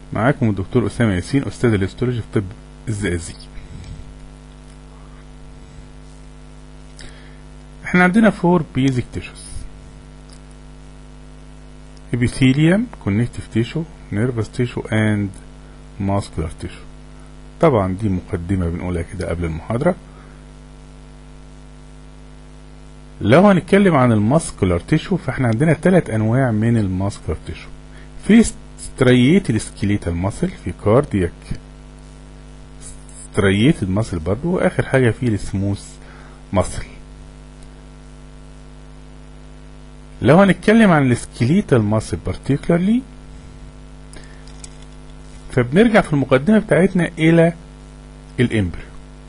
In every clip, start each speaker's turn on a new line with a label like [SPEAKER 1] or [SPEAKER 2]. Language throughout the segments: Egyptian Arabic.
[SPEAKER 1] معاكم الدكتور أسامة ياسين أستاذ الاستولوجي في طب الزقازيق احنا عندنا فور بيزك تيشوز epithelium connective tissue nervous tissue and muscular tissue طبعا دي مقدمة بنقولها كده قبل المحاضرة لو هنتكلم عن الماسكولار تيشو فاحنا عندنا ثلاث انواع من الماسكولار تيشو في سترييتد سكيليتال ماسل في كاردياك سترييتد ماسل برضو واخر حاجة في السموث ماسل لو هنتكلم عن السكيليتال ماسل particularly فبنرجع في المقدمة بتاعتنا إلى الإمبريو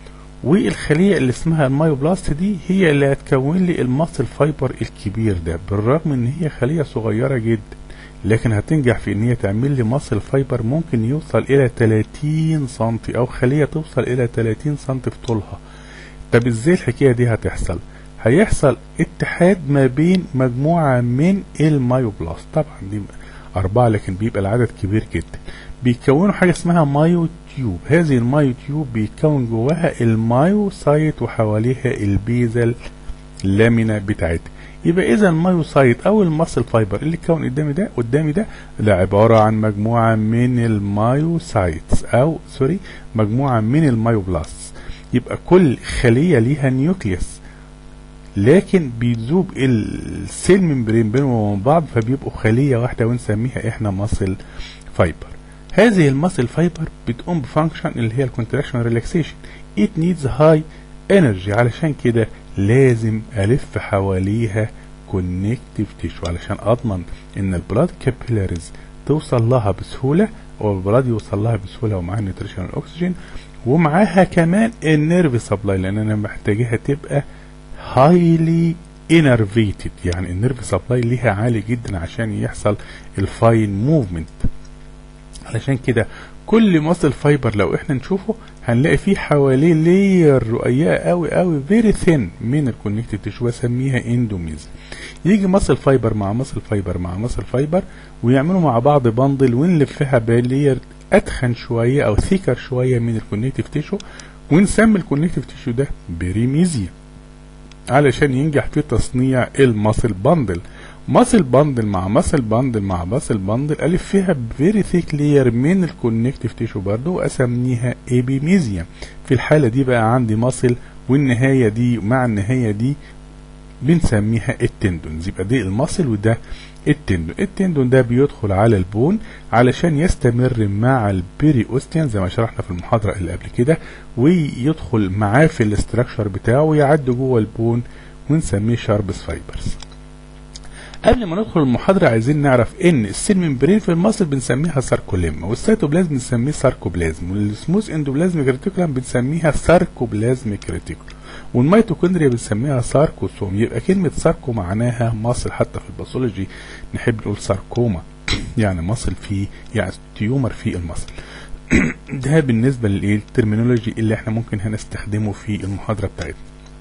[SPEAKER 1] والخلية اللي اسمها المايوبلاست دي هي اللي هتكون لي الماسل فايبر الكبير ده بالرغم ان هي خلية صغيرة جدا لكن هتنجح في ان هي تعمل لي ماسل فايبر ممكن يوصل الى 30 سم او خلية توصل الى 30 سم في طولها طب ازاي الحكاية دي هتحصل هيحصل اتحاد ما بين مجموعة من المايوبلاست طبعا دي أربعة لكن بيبقى العدد كبير جدا بيكونوا حاجة اسمها مايو تيوب هذه المايو تيوب بيكون جواها المايوسايت وحواليها البيزل لامينا بتاعتها يبقى اذا المايوسايت او الماسل فايبر اللي اتكون قدامي ده قدامي ده ده عبارة عن مجموعة من المايوسايتس او سوري مجموعة من المايوبلاست يبقى كل خلية ليها نيوكليوس لكن بيذوب السيل ممبرين بينهم وبين بعض فبيبقوا خلية واحدة ونسميها احنا ماسل فايبر هذه الماسل فايبر بتقوم بفانكشن اللي هي الكونتراكشن ريلاكسيشن ات نيدز هاي انرجي علشان كده لازم الف حواليها كونكتيف تيشو علشان اضمن ان البلاد كابيلاريز توصل لها بسهوله والبلاد يوصل لها بسهوله ومعاها نيوتريشن الاكسجين ومعاها كمان النيرف سبلاي لان انا محتاجاها تبقى هايلي انرفيتد يعني النيرف سبلاي ليها عالي جدا عشان يحصل الفاين موفمنت علشان كده كل ماسل فايبر لو احنا نشوفه هنلاقي فيه حواليه لير رقيقه قوي قوي فيري ثين من الكونكتيف تيشو بسميها اندوميز يجي ماسل فايبر مع ماسل فايبر مع ماسل فايبر ويعملوا مع بعض بندل ونلفها بلير اتخن شويه او ثيكر شويه من الكونكتيف تيشو ونسمي الكونكتيف تيشو ده بريميزيا علشان ينجح في تصنيع الماسل باندل ماسل باندل مع ماسل باندل مع ماسل باندل الف فيها فيري ثيك لير من الكونكتيف تيشو برضه واسميها ايبيميزيا في الحاله دي بقى عندي ماسل والنهايه دي مع النهايه دي بنسميها التندونز يبقى دي الماسل وده التندون التندون ده بيدخل على البون علشان يستمر مع البيري اوستيان زي ما شرحنا في المحاضره اللي قبل كده ويدخل معاه في الاستراكشر بتاعه ويعدي جوه البون ونسميه شاربس فايبرز قبل ما ندخل المحاضرة عايزين نعرف ان السيل ممبرين في المصل بنسميها ساركوليم والسيتوبلازم بنسميه ساركوبلازم والسموث اندوبلازم ريتيكولم بنسميها ساركوبلازميك ريتيكولم والميتوكوندريا بنسميها ساركوسوم يبقى كلمة ساركو معناها مصل حتى في الباثولوجي نحب نقول ساركوما يعني مصل في يعني تيومر في المصل ده بالنسبة للترمينولوجي اللي احنا ممكن هنستخدمه في المحاضرة بتاعتنا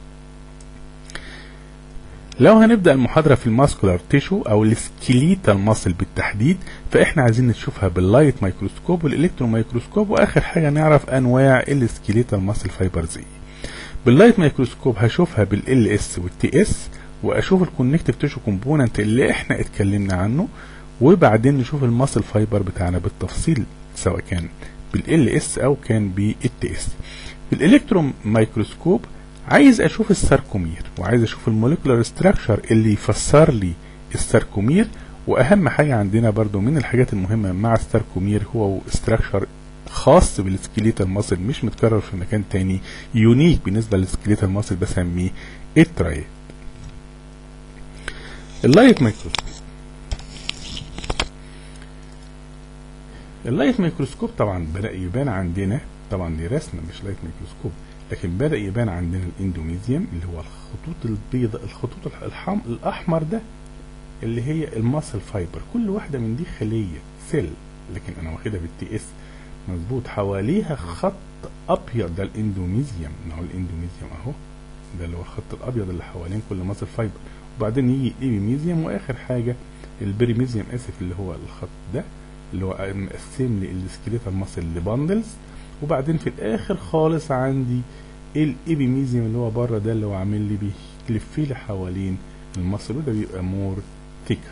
[SPEAKER 1] لو هنبدأ المحاضرة في الماسكولار تيشو أو السكيليتال ماسل بالتحديد فإحنا عايزين نشوفها باللايت مايكروسكوب والإلكترون مايكروسكوب وآخر حاجة نعرف أنواع السكيليتال ماسل فايبرز إيه. باللايت مايكروسكوب هشوفها بالال اس والتي اس وأشوف الكونكتيف تيشو كومبوننت اللي إحنا اتكلمنا عنه وبعدين نشوف الماسل فايبر بتاعنا بالتفصيل سواء كان بالال اس أو كان بالتي اس. بالإلكترون مايكروسكوب عايز اشوف الساركومير وعايز اشوف الموليكولار ستراكشر اللي يفسر لي الساركومير واهم حاجه عندنا برضو من الحاجات المهمه مع الساركومير هو ستراكشر خاص بالسكيليتال ماسل مش متكرر في مكان تاني يونيك بالنسبه للسكيليتال ماسل بسميه الترايد اللايت مايكروسكوب اللايت مايكروسكوب طبعا بدا يبان عندنا طبعا دي رسمه مش لايت مايكروسكوب لكن بدأ يبان عندنا الاندوميزيوم اللي هو الخطوط البيضاء الخطوط الحم الأحمر ده اللي هي الماسل فايبر كل واحدة من دي خلية سيل لكن أنا واخدها بالتي اس مظبوط حواليها خط أبيض ده الاندوميزيوم هو الاندوميزيوم أهو ده اللي هو الخط الأبيض اللي حوالين كل ماسل فايبر وبعدين يجي الايبيميزيوم وآخر حاجة البريميزيوم آسف اللي هو الخط ده اللي هو مقسم لي السكيليتال ماسل لباندلز وبعدين في الاخر خالص عندي الابيميزيوم اللي هو بره ده اللي هو عامل لي بيلف لي حوالين المصل وده بيبقى مور ثيكر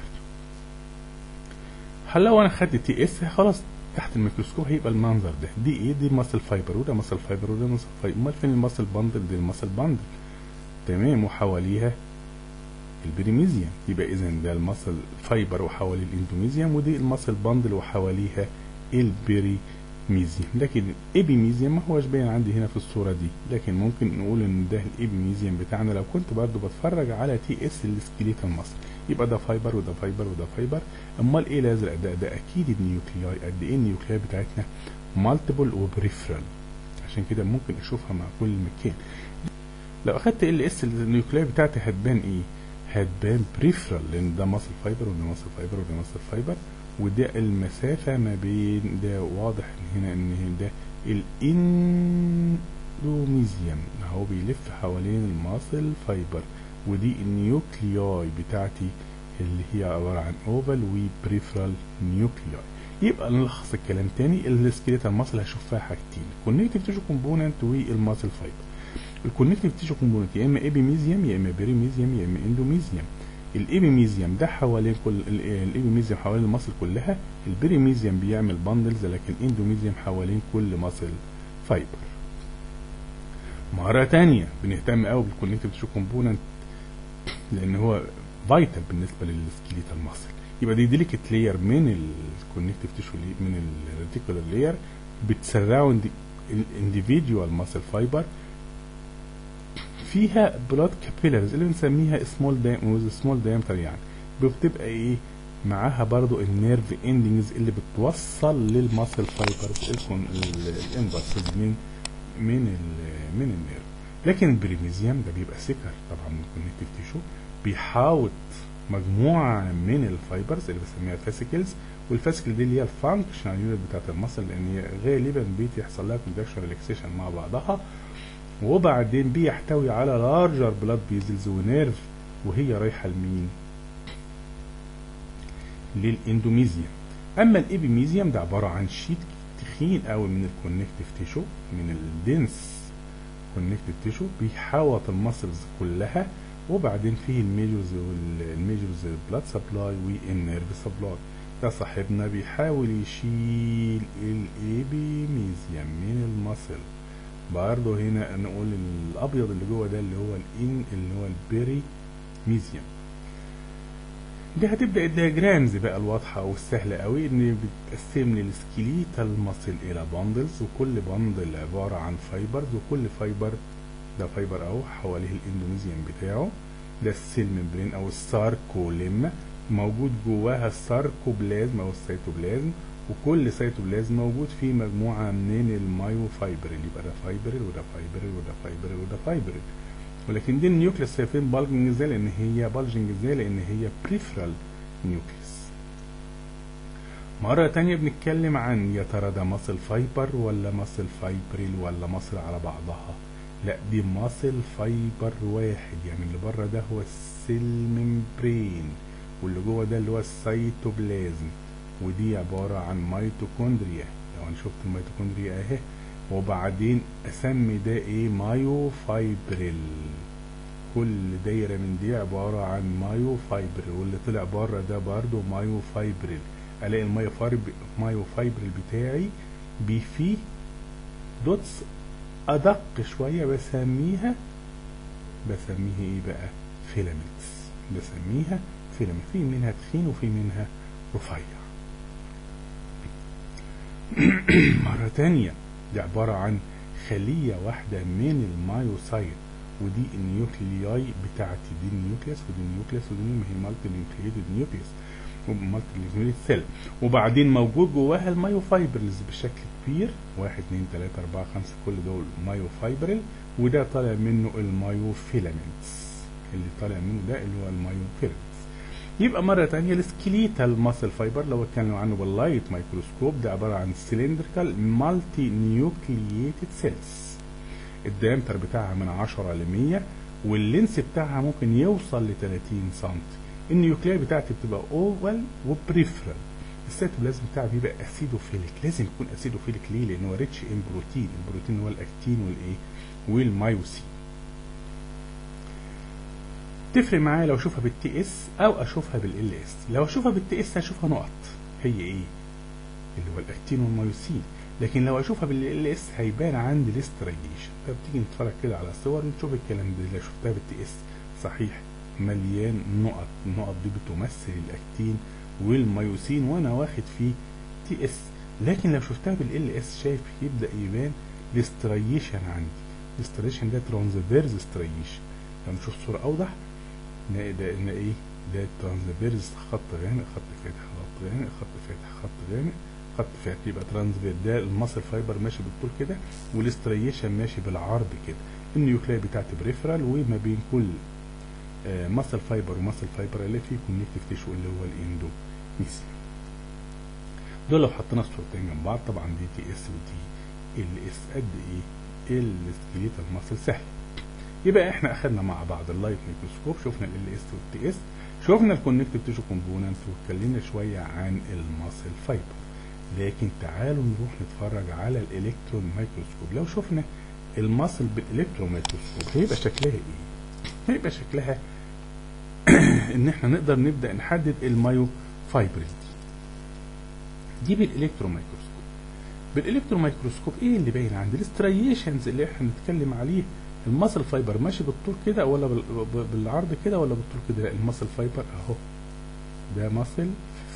[SPEAKER 1] هل لو انا خدت تي اس خلاص تحت الميكروسكوب هيبقى المنظر ده دي ايه دي ماسل فايبر وده ماسل فايبر وده ماسل فايبر امال فين الماسل باندل دي الماسل باندل تمام وحواليها البريميزيوم يبقى اذا ده الماسل فايبر وحوالي الاندوميزيوم ودي الماسل باندل وحواليها البريميزيوم لكن الابيميزيوم ما هوش باين عندي هنا في الصوره دي لكن ممكن نقول ان ده الابيميزيوم بتاعنا لو كنت برضو بتفرج على تي اس السكيليتال ماسل يبقى ده فايبر وده فايبر وده فايبر امال ايه الازرق ده ده اكيد النيوكلياي قد ايه النيوكلياي بتاعتنا مالتيبل وبريفرال عشان كده ممكن اشوفها مع كل مكان لو اخدت ال اس النيوكلياي بتاعتي هتبان ايه هتبان بريفرال لان ده ماسل فايبر وده ماسل فايبر وده ماسل فايبر وده المسافة ما بين ده واضح هنا ان ده الاندوميزيوم اهو بيلف حوالين الماسل فايبر ودي النيوكلياي بتاعتي اللي هي عبارة عن اوفال وبريفرال نيوكلياي يبقى نلخص الكلام تاني السكيليتال ماسل هشوف فيها حاجتين الكونكتيف تيشو كومبوننت والماسل فايبر الكونكتيف تيشو كومبوننت يا اما ايبيميزيوم يا اما بريميزيوم يا اما اندوميزيوم الايبيميزيوم ده حوالين كل الايبيميزيوم حوالين المصل كلها البريميزيوم بيعمل باندلز لكن الاندوميزيوم حوالين كل مصل فايبر مرة تانية بنهتم قوي بالكونكتيف تيشو كومبوننت لان هو فايتال بالنسبة للسكيليتال ماسل يبقى دي ديليكت لاير من الكونكتيف تيشو من الريتيكولار لاير بتسراوند الانديفيديوال ماسل فايبر فيها بلاد كابيلارز اللي بنسميها سمول دايم سمول دايمتر يعني بتبقى ايه معاها برضو النيرف اندنجز اللي بتوصل للماسل فايبرز الانفرسز من من ال من النيرف لكن البريميزيوم ده بيبقى سكر طبعا من الكونكتيف تيشو بيحاوط مجموعه من الفايبرز اللي بنسميها فاسيكلز والفاسيكل دي اللي هي الفانكشنال يونت بتاعت المصل لان هي غالبا بيحصل لها كونتراكشن ريلاكسيشن مع بعضها وبعدين بيحتوي على لارجر بلاد بيزلز ونيرف وهي رايحه لمين؟ للاندوميزيوم اما الابيميزيوم ده عباره عن شيت تخين قوي من الكونكتيف تيشو من الدنس كونكتيف تيشو بيحاوط المسلز كلها وبعدين فيه الميجرز والميجرز بلاد سبلاي والنيرف سبلاي ده صاحبنا بيحاول يشيل الابيميزيوم من المسل برضه هنا نقول الابيض اللي جوه ده اللي هو الان اللي هو البيري ميزيوم دي هتبدا الدياجرامز بقى الواضحه والسهله قوي ان بتقسم لي السكيليتال ماسل الى باندلز وكل باندل عباره عن فايبرز وكل فايبر ده فايبر اهو حواليه الاندوميزيوم بتاعه ده السيل ممبرين او الساركوليم موجود جواها الساركوبلازم او السيتوبلازم وكل سيتوبلازم موجود فيه مجموعة من المايو فايبرل يبقى ده فايبرل وده فايبرل وده فايبرل وده فايبرل ولكن دي النيوكليس شايفين بالجنج ازاي لان هي بالجنج ازاي لان هي بريفرال نيوكليس مرة تانية بنتكلم عن يا ترى ده ماسل فايبر ولا ماسل فايبرل ولا ماسل على بعضها لا دي ماسل فايبر واحد يعني اللي بره ده هو السيل ممبرين واللي جوه ده اللي هو السيتوبلازم ودي عبارة عن ميتوكوندريا لو انا شفت الميتوكوندريا اهي وبعدين اسمي ده ايه مايو فايبريل كل دايرة من دي عبارة عن مايو فايبريل واللي طلع بره ده برضه مايو فايبريل الاقي المايو فايبريل مايو فايبريل بتاعي بي فيه دوتس ادق شوية بسميها بسميها ايه بقى فيلامنتس بسميها فيلامنت في منها تخين وفي منها رفيع مرة تانية دي عبارة عن خلية واحدة من المايوسايت ودي النيوكلياي بتاعتي دي النيوكليس ودي النيوكليس ودي هي مالتي نيوكلييتد نيوكليس مالتي نيوكلييتد سيل وبعدين موجود جواها المايو فايبرلز بشكل كبير واحد اتنين تلاتة أربعة خمسة كل دول مايو فايبرل وده طالع منه المايو فيلامنتس اللي طالع منه ده اللي هو المايو فيلامنتس يبقى مرة تانية السكليتال ماسل فايبر لو اتكلموا عنه باللايت مايكروسكوب ده عبارة عن سلندريكال مالتي نيوكلييتد سيلز الديامتر بتاعها من 10 ل 100 واللينس بتاعها ممكن يوصل ل 30 سم النيوكليا بتاعتي بتبقى اوفال وبريفرال السيتوبلازم بتاعه بيبقى اسيدوفيليك لازم يكون اسيدوفيليك ليه لان هو ريتش ان بروتين البروتين هو الاكتين والايه والمايوسين تفرق معايا لو اشوفها بالتي اس او اشوفها بالال اس لو اشوفها بالتي اس هشوفها نقط هي ايه اللي هو الاكتين والمايوسين لكن لو اشوفها بالال اس هيبان عندي الاستريشن طب تيجي نتفرج كده على صور نشوف الكلام ده لو شفتها بالتي اس صحيح مليان نقط النقط دي بتمثل الاكتين والمايوسين وانا واخد فيه تي اس لكن لو شفتها بالال اس شايف يبدا يبان الاستريشن عندي الاستريشن ده ترانزفيرز استريشن لو نشوف صوره اوضح نلاقي ده ان ايه ده ترانزفيرز خط غامق خط فاتح خط غامق خط فاتح خط غامق خط فاتح يبقى ترانزفير ده المصل فايبر ماشي بالطول كده والاستريشن ماشي بالعرض كده النيوكليا بتاعت بريفرال وما بين كل آه مصل فايبر ومصل فايبر اللي فيه كونكتيف تيشو اللي هو الاندو ميسي دول لو حطينا الصورتين جنب بعض طبعا دي تي اس ودي ال اس قد ايه السكليتال ماسل سهل يبقى احنا اخدنا مع بعض اللايت ميكروسكوب شفنا ال اس والتي اس شفنا الكونكتيف تيشو كومبوننت واتكلمنا شويه عن الماسل فايبر لكن تعالوا نروح نتفرج على الالكترون ميكروسكوب لو شفنا الماسل بالالكترون ميكروسكوب هيبقى شكلها ايه هيبقى شكلها ان احنا نقدر نبدا نحدد المايو فايبرز دي دي بالالكترون ميكروسكوب بالالكترون ميكروسكوب ايه اللي باين عندي الاستريشنز اللي احنا بنتكلم عليه الماسل فايبر ماشي بالطول كده ولا بالعرض كده ولا بالطول كده لا الماسل فايبر اهو ده ماسل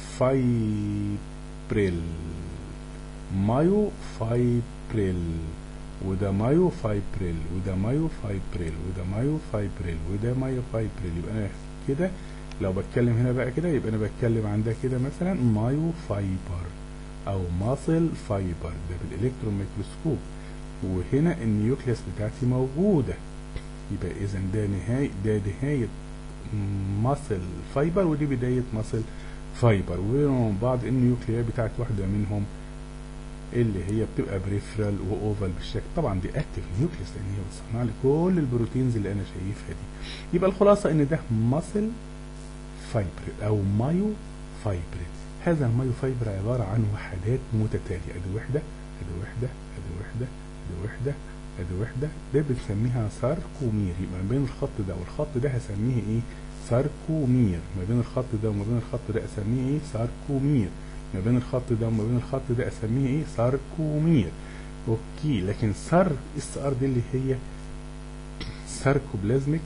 [SPEAKER 1] فايبريل مايو فايبريل وده مايو فايبريل وده مايو فايبريل وده مايو فايبريل وده مايو فايبريل يبقى انا كده لو بتكلم هنا بقى كده يبقى انا بتكلم عن ده كده مثلا مايو فايبر او ماسل فايبر ده بالالكترون ميكروسكوب وهنا النيوكليس بتاعتي موجودة يبقى اذا ده نهاية ده نهاية ماسل فايبر ودي بداية ماسل فايبر وبين بعض النيوكليا بتاعت واحدة منهم اللي هي بتبقى بريفرال واوفال بالشكل طبعا دي اكتف نيوكليس لان هي بتصنع لي كل البروتينز اللي انا شايفها دي يبقى الخلاصة ان ده ماسل فايبر او مايو فايبر هذا المايو فايبر عبارة عن وحدات متتالية ادي وحدة ادي وحدة ادي وحدة ادي وحدة ادي وحدة ده بنسميها ساركومير يبقى ما بين الخط ده والخط ده هسميه ايه ساركومير ما بين الخط ده وما بين الخط ده اسميه ايه ساركومير ما بين الخط ده وما بين الخط ده اسميه ايه ساركومير اوكي لكن سار اس ار دي اللي هي ساركوبلازميك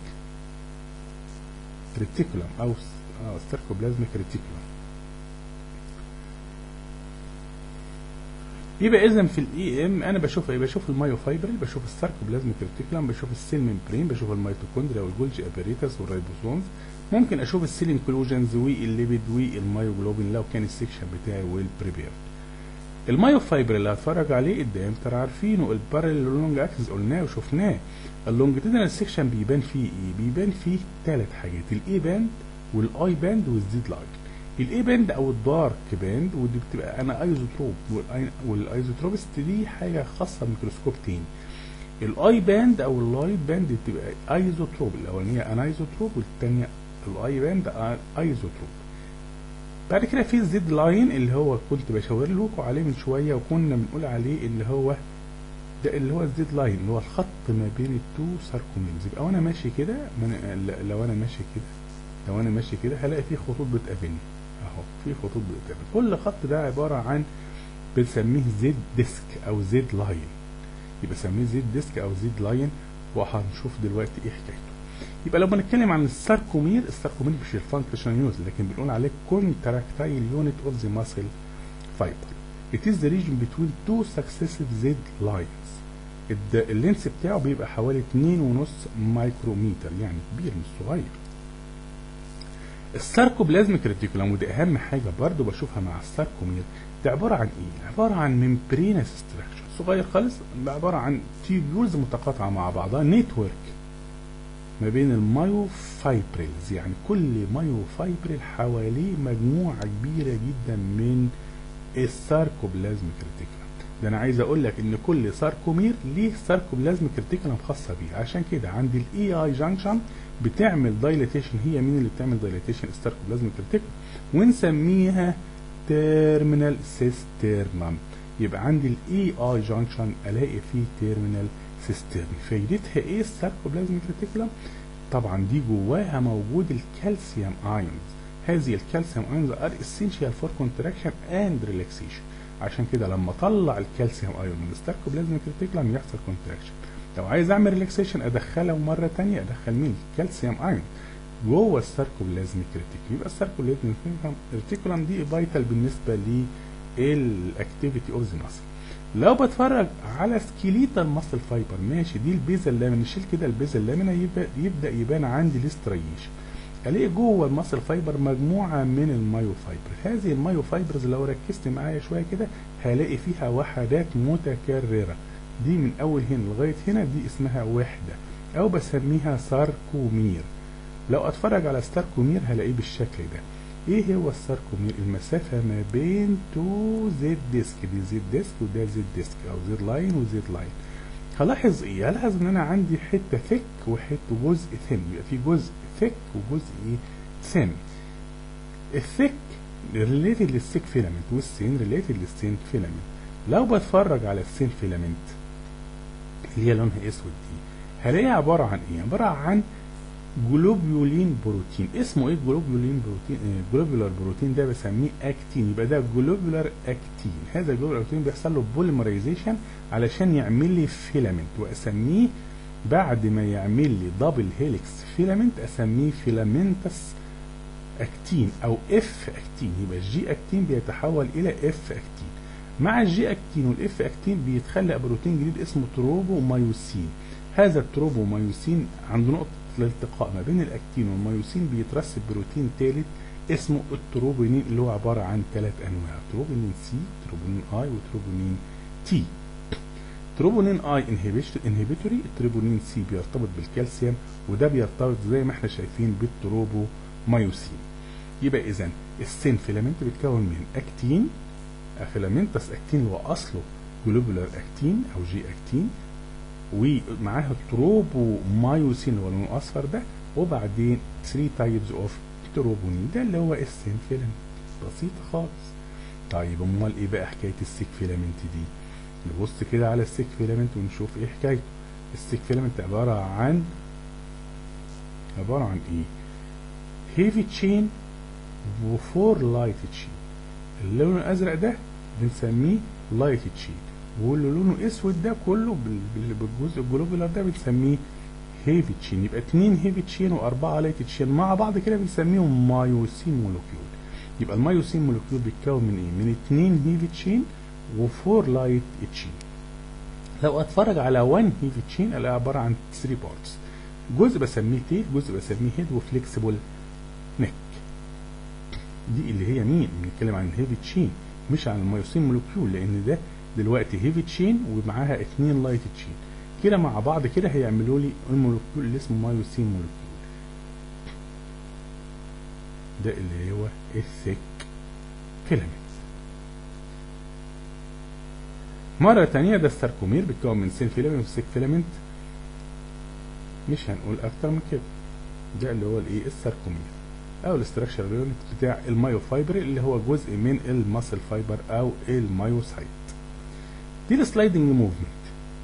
[SPEAKER 1] ريتيكولم او اه ساركوبلازميك ريتيكولم يبقى اذا في الاي ام انا بشوف ايه بشوف المايو فايبرل بشوف الساركوبلازميك ريتيكولم بشوف السيل ممبرين بشوف الميتوكوندريا والجولجي ابيريتاس والريبوسومز ممكن اشوف السيل انكلوجنز والليبيد والمايوجلوبين لو كان السكشن بتاعي ويل بريبيرد المايو فايبر اللي هتفرج عليه الدايمتر عارفينه البارل لونج اكسس قلناه وشفناه اللونجيتودينال سيكشن بيبان فيه ايه بيبان فيه ثلاث حاجات الاي باند والاي باند والزيد لاين الاي باند او الدارك باند ودي بتبقى انا ايزوتروب والايزوتروبست دي حاجه خاصه بميكروسكوب تاني الاي باند او اللايت باند بتبقى ايزوتروب الاولانيه انايزوتروب والثانيه الاي باند ايزوتروب بعد كده في الزد لاين اللي هو كنت بشاور لكم عليه من شويه وكنا بنقول عليه اللي هو ده اللي هو الزد لاين اللي هو الخط ما بين التو ساركوميرز يبقى وانا ماشي كده لو انا ماشي كده لو انا ماشي كده هلاقي في خطوط بتقابلني اهو في خطوط بتقابل كل خط ده عباره عن بنسميه زد ديسك او زد لاين يبقى سميه زد ديسك او زد لاين وهنشوف دلوقتي ايه حكايته يبقى لو بنتكلم عن الساركومير الساركومير مش الفانكشن يونت لكن بنقول عليه كونتراكتايل يونت اوف ذا ماسل فايبر It is the region between two successive Z lines. اللينس بتاعه بيبقى حوالي 2.5 مايكروميتر يعني كبير مش صغير. الساركوبلازميك ريتيكولم ودي اهم حاجه برضو بشوفها مع الساركومير ده عباره عن ايه؟ عباره عن ممبرينس ستراكشر صغير خالص عباره عن تيبيولز متقاطعه مع بعضها نتورك ما بين المايو فايبريلز يعني كل مايو فايبريل حواليه مجموعه كبيره جدا من الساركوبلازميك ريتيكولم ده انا عايز اقول لك ان كل ساركومير ليه ساركوبلازميك ريتيكولم خاصه بيه عشان كده عندي الاي اي جانكشن بتعمل دايليتيشن هي مين اللي بتعمل دايليتيشن الساركوبلازميك ريتيكولم ونسميها تيرمينال سيسترنم يبقى عندي الاي اي جانكشن الاقي فيه تيرمينال سيسترن فايدتها ايه الساركوبلازميك ريتيكولم طبعا دي جواها موجود الكالسيوم ايونز هذه الكالسيوم ايونز ار اسينشال فور كونتراكشن اند ريلاكسيشن عشان كده لما اطلع الكالسيوم ايون من الساركوبلازميك ريتيكولم يحصل كونتراكشن لو عايز اعمل ريلاكسيشن ادخله مره ثانيه ادخل مين الكالسيوم ايون جوه الساركوبلازميك ريتيكولم يبقى الساركوبلازميك ريتيكولم دي فايتال بالنسبه للاكتيفيتي اوف ذا ماسل لو بتفرج على سكيليتال ماسل فايبر ماشي دي البيزا اللامنا نشيل كده البيزا اللامنا يبقى يبدا يبان عندي الاستريشن الاقي جوه الماسل فايبر مجموعه من المايو فايبر هذه المايو فايبرز لو ركزت معايا شويه كده هلاقي فيها وحدات متكرره دي من اول هنا لغايه هنا دي اسمها وحده او بسميها ساركومير لو اتفرج على الساركومير هلاقيه بالشكل ده ايه هو الساركومير المسافة ما بين تو زد ديسك دي زد ديسك وده زد ديسك او زد لاين وزد لاين هلاحظ ايه هلاحظ ان انا عندي حتة ثيك وحتة جزء ثين يبقى في جزء ثيك وجزء ايه ثين الثيك ريليتد للثيك فيلامنت والثين ريليتد للثين فيلامنت لو بتفرج على الثين فيلامنت اللي هي لونها اسود دي هلاقيها عبارة عن ايه عبارة عن جلوبيولين بروتين اسمه ايه جلوبيولين بروتين آه جلوبيولار بروتين ده بسميه اكتين يبقى ده جلوبيولار اكتين هذا الجلوبيولار اكتين بيحصل له بوليمرايزيشن علشان يعمل لي فيلامنت واسميه بعد ما يعمل لي دبل هيليكس فيلامنت اسميه فيلامنتس اكتين او اف اكتين يبقى الجي اكتين بيتحول الى اف اكتين مع الجي اكتين والاف اكتين بيتخلق بروتين جديد اسمه تروبومايوسين هذا التروبومايوسين عند نقطه الالتقاء ما بين الاكتين والمايوسين بيترسب بروتين ثالث اسمه التروبونين اللي هو عباره عن ثلاث انواع تروبونين سي تروبونين اي وتروبونين تي تروبونين اي انهبيتوري التروبونين سي بيرتبط بالكالسيوم وده بيرتبط زي ما احنا شايفين بالتروبومايوسين يبقى اذا السين فيلامنت بيتكون من اكتين فيلامنتس اكتين هو اصله جلوبولار اكتين او جي اكتين ومعاها التروبومايوسين اللي هو اللون الاصفر ده وبعدين 3 تايبز اوف تروبونين ده اللي هو السين فيلامنت بسيطه خالص طيب امال ايه بقى حكايه السيك فيلامنت دي نبص كده على السيك فيلامنت ونشوف ايه حكايته السيك فيلامنت عباره عن عباره عن ايه هيفي تشين وفور لايت تشين اللون الازرق ده بنسميه لايت تشين واللي لونه اسود ده كله بالجزء الجلوبولار ده بنسميه هيفي تشين يبقى اتنين هيفي تشين واربعه لايت تشين مع بعض كده بنسميهم مايوسين مولكيول يبقى المايوسين مولكيول بيتكون من ايه؟ من اتنين هيفي تشين وفور لايت تشين لو اتفرج على 1 هيفي تشين الاقي عباره عن 3 بارتس جزء بسميه تيل جزء بسميه هيد وفليكسيبل نيك دي اللي هي مين؟ بنتكلم عن الهيفي تشين مش عن المايوسين مولكيول لان ده دلوقتي هيفي تشين ومعاها اتنين لايت تشين كده مع بعض كده هيعملوا لي المولكيول اللي اسمه مايوسين مولكيول ده اللي هو الثيك فيلامنت مرة تانية ده الساركومير بيتكون من سين فيلامنت وسيك فيلامنت مش هنقول أكتر من كده ده اللي هو الإيه الساركومير أو الاستراكشر يونت بتاع المايو فايبر اللي هو جزء من الماسل فايبر أو المايوسايت دي السلايدنج موفمنت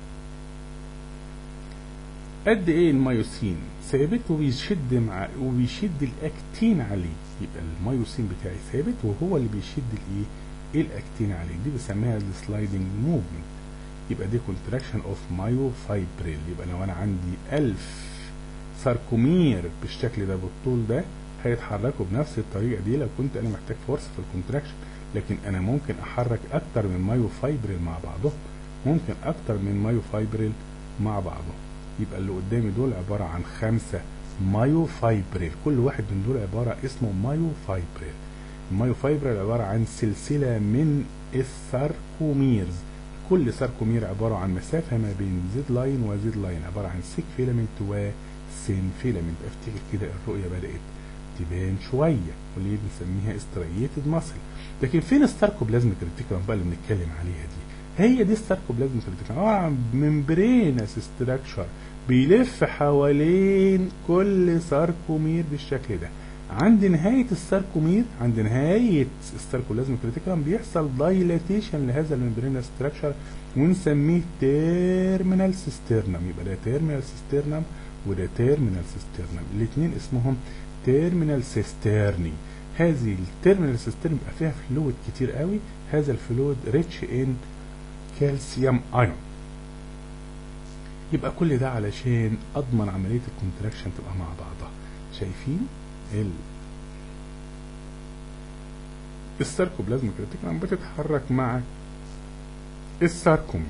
[SPEAKER 1] قد ايه المايوسين ثابت وبيشد مع وبيشد الاكتين عليه يبقى المايوسين بتاعي ثابت وهو اللي بيشد الايه الاكتين عليه دي بسميها السلايدنج موفمنت يبقى دي كونتراكشن اوف مايو فايبريل يبقى لو انا عندي 1000 ساركومير بالشكل ده بالطول ده هيتحركوا بنفس الطريقه دي لو كنت انا محتاج فورس في الكونتراكشن لكن انا ممكن احرك اكتر من مايو فايبريل مع بعضهم ممكن اكتر من مايو فايبريل مع بعضهم يبقى اللي قدامي دول عبارة عن خمسة مايو فايبريل كل واحد من دول عبارة اسمه مايو فايبريل المايو فايبريل عبارة عن سلسلة من الساركوميرز كل ساركومير عبارة عن مسافة ما بين زد لاين وزد لاين عبارة عن سيك فيلامنت وسين فيلامنت افتكر كده الرؤية بدأت تبان شوية واللي بنسميها استريتد ماسل لكن فين الساركوبلازميك ريتيكولم بقى اللي بنتكلم عليها دي هي دي الساركوبلازميك ريتيكولم اه ممبرينس ستراكشر بيلف حوالين كل ساركومير بالشكل ده عند نهاية الساركومير عند نهاية الساركولازم كريتيكالم بيحصل دايلاتيشن لهذا الممبرين ستراكشر ونسميه تيرمينال سيسترنم يبقى ده تيرمينال سيسترنم وده تيرمينال سيسترنم الاثنين اسمهم تيرمينال سيسترني هذه التيرمينال سيسترن بيبقى فيها فلويد كتير قوي هذا الفلويد ريتش ان كالسيوم ايون يبقى كل ده علشان اضمن عمليه الكونتراكشن تبقى مع بعضها شايفين ال الساركوبلازم كريتيكولم بتتحرك مع الساركوم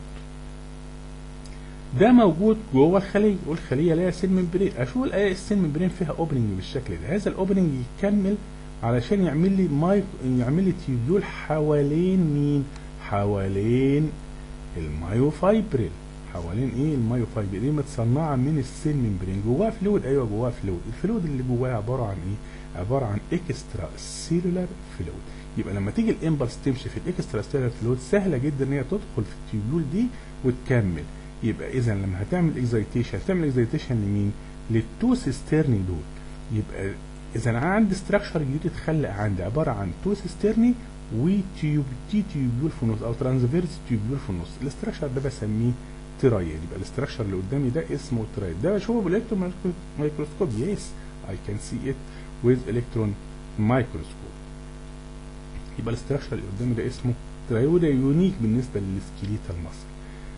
[SPEAKER 1] ده موجود جوه الخليه والخليه لها سيل ممبرين اشوف الاقي السيل ممبرين فيها اوبننج بالشكل ده هذا الاوبننج يكمل علشان يعمل لي مايك يعمل لي تيوبيول حوالين مين حوالين المايوفايبريل حوالين ايه المايوفايبريل دي متصنعه من السيل ممبرين جواها فلويد ايوه جواها فلويد الفلويد اللي جواها عباره عن ايه عباره عن اكسترا سيلولار فلويد يبقى لما تيجي الامبلس تمشي في الاكسترا سيلولار فلويد سهله جدا ان هي تدخل في التيوبيول دي وتكمل يبقى اذا لما هتعمل اكزايتيشن هتعمل اكزايتيشن لمين للتو سيسترني دول يبقى اذا انا عندي ستراكشر جديد اتخلق عندي عباره عن تو سيسترني وتيوب تي تيوبيول في النص او ترانسفيرس تيوبيول في النص الاستراكشر ده بسميه ترايد يبقى الاستراكشر اللي قدامي ده اسمه ترايد ده بشوفه بالالكترون مايكروسكوب يس اي كان سي ات ويز الكترون مايكروسكوب يبقى الاستراكشر اللي قدامي ده اسمه ترايد وده يونيك بالنسبه للسكيليتال مصر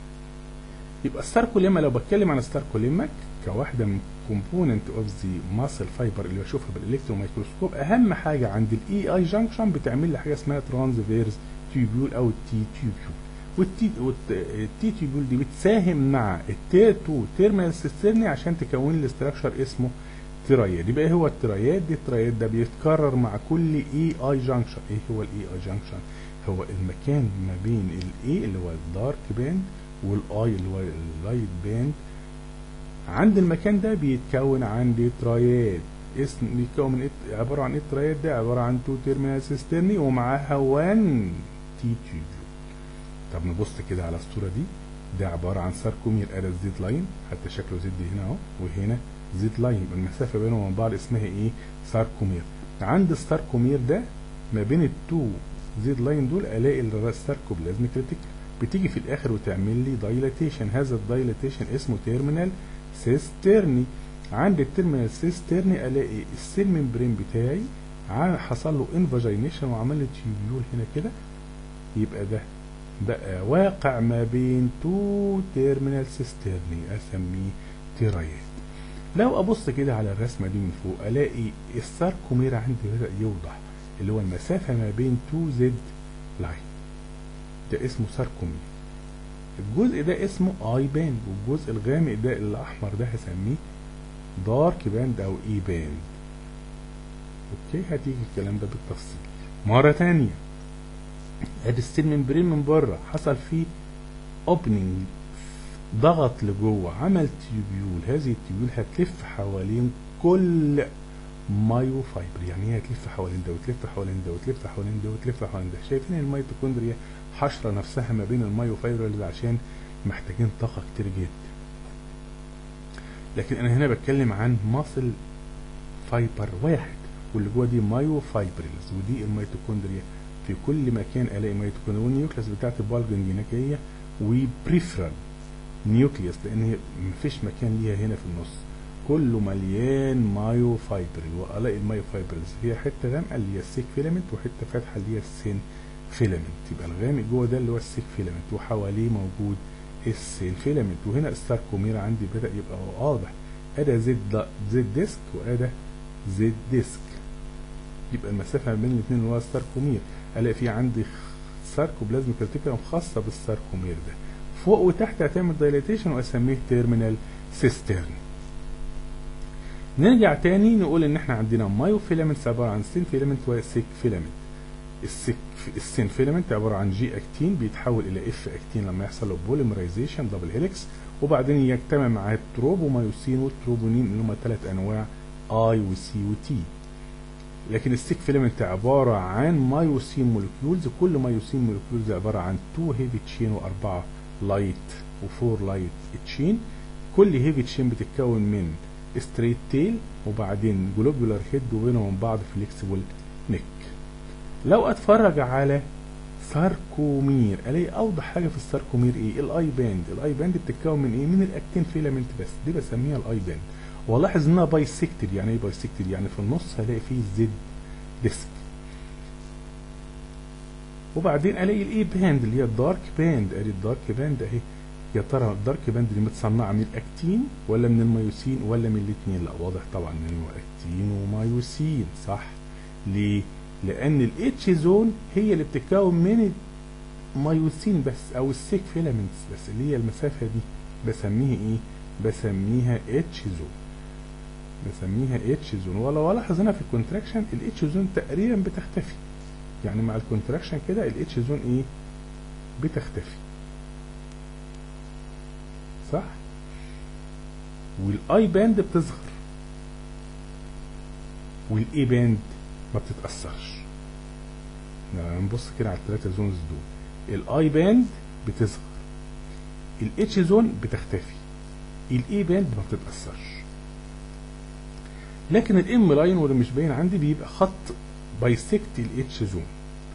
[SPEAKER 1] يبقى الساركوليما لو بتكلم عن الساركوليما كواحده من كومبوننت اوف ذا ماسل فايبر اللي بشوفها بالالكترون مايكروسكوب اهم حاجه عند الاي اي جانكشن بتعمل لي حاجه اسمها ترانسفيرس تيوبيول او التي تيوبيول والتي والتي تيوبيول دي بتساهم مع التير 2 تيرمينال سيسترني عشان تكون لي استراكشر اسمه ترايد يبقى ايه هو الترايد دي الترايد ده بيتكرر مع كل اي اي جانكشن ايه هو الاي اي جانكشن هو المكان ما بين الاي اللي هو الدارك باند والاي اللي هو اللايت باند عند المكان ده بيتكون عندي ترايد اسم بيتكون من إيه عباره عن ايه الترايد ده عباره عن تو تيرمينال سيسترني ومعاها 1 تي تيوب طب نبص كده على الصوره دي ده عباره عن ساركومير ادي الزيت لاين حتى شكله زد هنا اهو وهنا زيت لاين يبقى المسافه بينهم وبين بعض اسمها ايه ساركومير عند الساركومير ده ما بين التو زيت لاين دول الاقي الساركوبلازم كريتيكال بتيجي في الاخر وتعمل لي دايلاتيشن هذا الدايلاتيشن اسمه تيرمينال سيسترني عند التيرمينال سيسترني الاقي السيل ممبرين بتاعي حصل له انفاجينيشن وعمل لي تيوبيول هنا كده يبقى ده بقى واقع ما بين تو تيرمينال سيسترني اسميه تيرايد لو ابص كده على الرسمه دي من فوق الاقي الساركومير عندي بدا يوضح اللي هو المسافه ما بين تو زد لاين ده اسمه ساركومير الجزء ده اسمه اي باند والجزء الغامق ده الاحمر ده هسميه دارك باند او اي باند اوكي هتيجي الكلام ده بالتفصيل مره تانية ادي السيل ممبرين من بره حصل فيه اوبننج ضغط لجوه عمل تيوبيول هذه التيوبيول هتلف حوالين كل مايو فايبر يعني هي هتلف حوالين ده وتلف حوالين ده وتلف حوالين ده وتلف حوالين ده شايفين الميتوكوندريا حشره نفسها ما بين المايو فايبرز عشان محتاجين طاقه كتير جدا لكن انا هنا بتكلم عن ماسل فايبر واحد واللي جوه دي مايو فايبرلز ودي الميتوكوندريا في كل مكان الاقي ميتوكوندريا والنيوكليس بتاعت البالجنجينيكيه وبريفرال نيوكليوس لان مفيش مكان ليها هنا في النص كله مليان مايو فايبرل والاقي المايو فايبرلز هي حته غامقه اللي هي السيك فيلامنت وحته فاتحه اللي هي السين فيلامنت يبقى الغامق جوه ده اللي هو السيك فيلامنت وحواليه موجود السين فيلامنت وهنا الساركومير عندي بدا يبقى واضح ادا زد زد ديسك وادا زد ديسك يبقى المسافه بين الاثنين اللي هو الساركومير الاقي في عندي ساركوبلازم كرتيكولم خاصه بالساركومير ده فوق وتحت هتعمل دايليتيشن واسميه تيرمينال سيسترن نرجع تاني نقول ان احنا عندنا مايو فيلامنتس عباره عن سين فيلامنت وسيك فيلامنت السيك السين فيلامنت عباره عن جي اكتين بيتحول الى اف اكتين لما يحصل له بوليمرايزيشن دبل هيليكس وبعدين يجتمع معاه التروبومايوسين والتروبونين اللي هم ثلاث انواع اي وسي وتي لكن السيك فيلامنت عباره عن مايوسين مولكيولز كل مايوسين مولكيولز عباره عن 2 هيفي تشين واربعه لايت وفور لايت تشين كل هيفي تشين بتتكون من ستريت تيل وبعدين جلوبولار هيد وبينهم بعض فليكسبل نيك لو اتفرج على ساركومير الاقي اوضح حاجه في الساركومير ايه الاي باند الاي باند بتتكون من ايه من الاكتين فيلامنت بس دي بسميها الاي باند والاحظ انها بايسكتد يعني ايه بايسكتد يعني في النص هلاقي فيه زد ديسك وبعدين الاقي الاي باند اللي هي الدارك باند ادي الدارك باند اهي يا ترى الدارك باند دي متصنعه من الاكتين ولا من الميوسين ولا من الاثنين لا واضح طبعا ان هو اكتين وميوسين صح ليه لان الاتش زون هي اللي بتتكون من الميوسين بس او السيك فيلامنتس بس اللي هي المسافه دي بسميها ايه بسميها اتش زون بسميها اتش زون ولا الاحظ هنا في الكونتراكشن الاتش زون تقريبا بتختفي يعني مع الكونتراكشن كده الاتش زون ايه بتختفي صح والاي باند بتصغر والاي باند ما بتتاثرش لما نبص كده على الثلاثه زونز دول الاي باند بتصغر الاتش زون بتختفي الاي باند ما بتتاثرش لكن الام لاين واللي مش باين عندي بيبقى خط بايسكت الاتش زون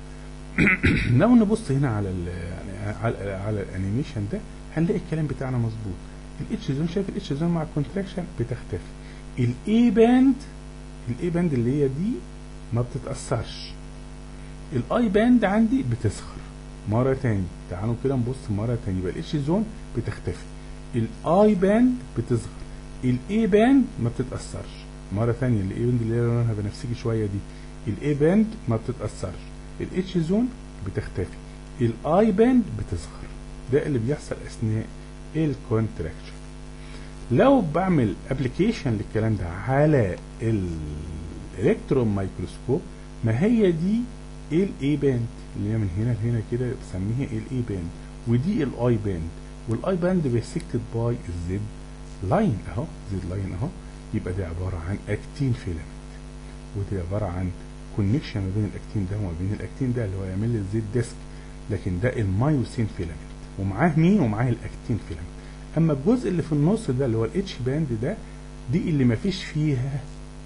[SPEAKER 1] لو نبص هنا على ال يعني على, على الانيميشن ده هنلاقي الكلام بتاعنا مظبوط الاتش زون شايف الاتش زون مع الكونتراكشن بتختفي الاي باند الاي باند اللي هي دي ما بتتاثرش الاي باند عندي بتصغر مره تاني تعالوا كده نبص مره تاني يبقى الاتش زون بتختفي الاي باند بتصغر الاي باند ما بتتاثرش مره تانية الاي باند اللي هي لونها بنفسجي شويه دي الاي باند ما بتتاثرش الاتش زون بتختفي الاي باند بتصغر ده اللي بيحصل اثناء الكونتراكشن لو بعمل ابلكيشن للكلام ده على الالكترون مايكروسكوب ما هي دي الاي باند اللي هي من هنا لهنا كده بسميها الاي باند ودي الاي باند والاي باند بيسكتد باي الزد لاين اهو زد لاين اهو يبقى دي عباره عن اكتين فيلامنت ودي عباره عن كونكشن ما بين الاكتين ده وما بين الاكتين ده اللي هو يعمل لي الزد ديسك لكن ده المايوسين فيلامنت ومعاه مين ومعاه الاكتين فيلامنت اما الجزء اللي في النص ده اللي هو الاتش باند ده دي اللي ما فيش فيها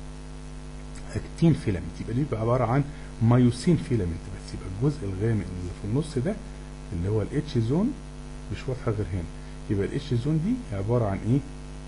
[SPEAKER 1] اكتين فيلامنت يبقى دي بيبقى عباره عن مايوسين فيلامنت بس يبقى الجزء الغامق اللي في النص ده اللي هو الاتش زون مش واضحه غير هنا يبقى الاتش زون دي عباره عن ايه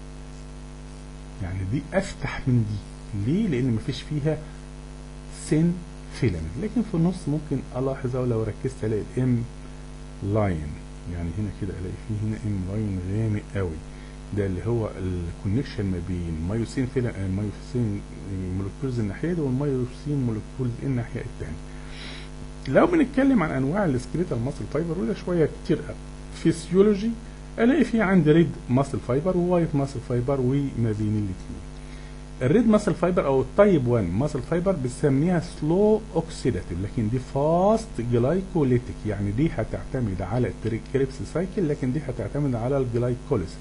[SPEAKER 1] يعني دي افتح من دي ليه لان ما فيش فيها سن فيلامنت لكن في النص ممكن الاحظ او لو ركزت الاقي الام لاين يعني هنا كده الاقي فيه هنا ام لاين غامق قوي ده اللي هو الكونكشن ما بين مايوسين فيلا مايوسين مولكيولز الناحيه دي والمايوسين مولكيولز الناحيه الثانيه لو بنتكلم عن انواع السكريتال ماسل فايبر وده شويه كتير فيسيولوجي الاقي في عندي ريد ماسل فايبر ووايت ماسل فايبر وما بين الاثنين الريد ماسل فايبر او التايب 1 ماسل فايبر بنسميها سلو اوكسيداتيف لكن دي فاست جلايكوليتيك يعني دي هتعتمد على الكريبس سايكل لكن دي هتعتمد على الجلايكوليسيس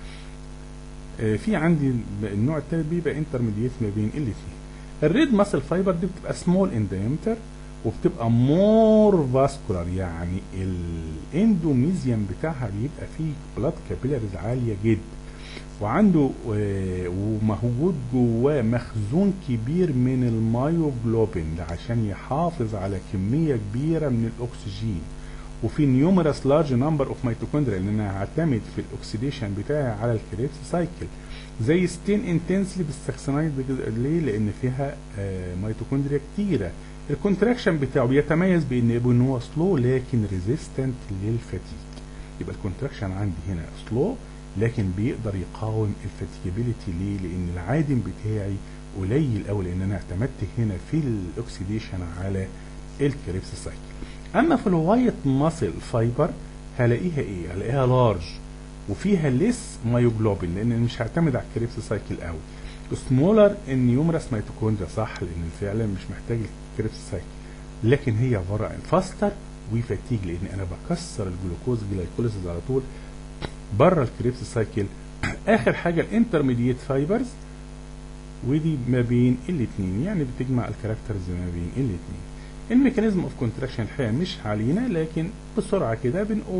[SPEAKER 1] آه في عندي النوع الثالث بيبقى انترميديت ما بين الاثنين الريد ماسل فايبر دي بتبقى سمول ان diameter وبتبقى مور فاسكولار يعني الاندوميزيوم بتاعها بيبقى فيه بلاد كابيلاريز عاليه جدا وعنده وموجود جواه مخزون كبير من المايوجلوبين ده عشان يحافظ على كميه كبيره من الاكسجين وفي نيومرس لارج نمبر اوف ميتوكوندريا لان انا هعتمد في الاكسيديشن بتاعي على الكريبس سايكل زي ستين انتنسلي بالسكسنايد ليه لان فيها ميتوكوندريا كتيره الكونتراكشن بتاعه بيتميز بان ان هو سلو لكن ريزيستنت للفتيك يبقى الكونتراكشن عندي هنا سلو لكن بيقدر يقاوم الفاتيجابيلتي ليه؟ لان العادم بتاعي قليل قوي لان انا اعتمدت هنا في الاكسيديشن على الكريبس سايكل. اما في الوايت ماسل فايبر هلاقيها ايه؟ هلاقيها لارج وفيها ليس مايوجلوبين لان مش هعتمد على الكريبس سايكل قوي. سمولر ان يومرس ميتوكوندريا صح لان فعلا مش محتاج الكريبس سايكل لكن هي عباره عن فاستر وفاتيج لان انا بكسر الجلوكوز جلايكوليسيس على طول بره الكريبس سايكل اخر حاجه الانترميديت فايبرز ودي ما بين الاثنين يعني بتجمع الكاركترز ما بين الاثنين الميكانيزم اوف كونتراكشن الحقيقه مش علينا لكن بسرعه كده بنقول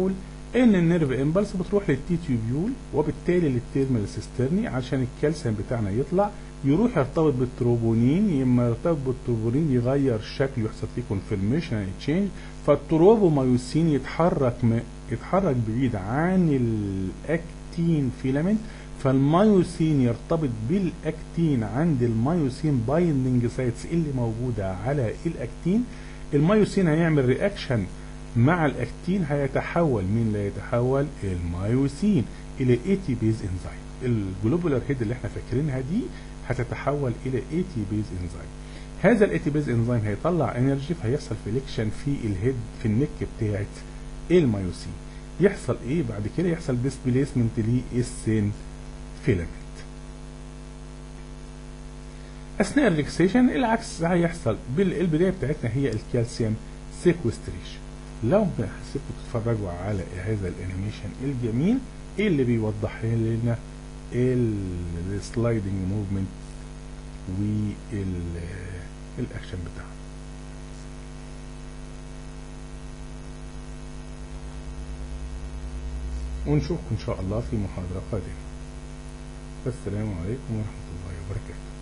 [SPEAKER 1] ان النيرف امبلس بتروح للتي تيوبيول وبالتالي للتيرمال سيسترني عشان الكالسيوم بتاعنا يطلع يروح يرتبط بالتروبونين لما يرتبط بالتروبونين يغير شكله يحصل فيه كونفرميشن تشينج فالتروبومايوسين يتحرك م... يتحرك بعيد عن الاكتين فيلامنت فالمايوسين يرتبط بالاكتين عند المايوسين بايندنج سايتس اللي موجوده على الاكتين المايوسين هيعمل رياكشن مع الاكتين هيتحول مين لا يتحول المايوسين الى اي تي بيز انزيم الجلوبولار هيد اللي احنا فاكرينها دي هتتحول الى اي تي بيز انزيم هذا الاي تي بيز انزيم هيطلع انرجي فهيحصل فليكشن في الهيد في النك بتاعت المايوسين يحصل ايه بعد كده يحصل ديسبيليسمنت للسين فيلامنت اثناء الريكسيشن العكس هيحصل بالبدايه بتاعتنا هي الكالسيوم سيكوستريشن لو حسيتوا تتفرجوا على هذا الانيميشن الجميل ايه اللي بيوضح لنا السلايدنج موفمنت والاكشن بتاعه ونشوفكم ان شاء الله في محاضرة قادمة السلام عليكم ورحمة الله وبركاته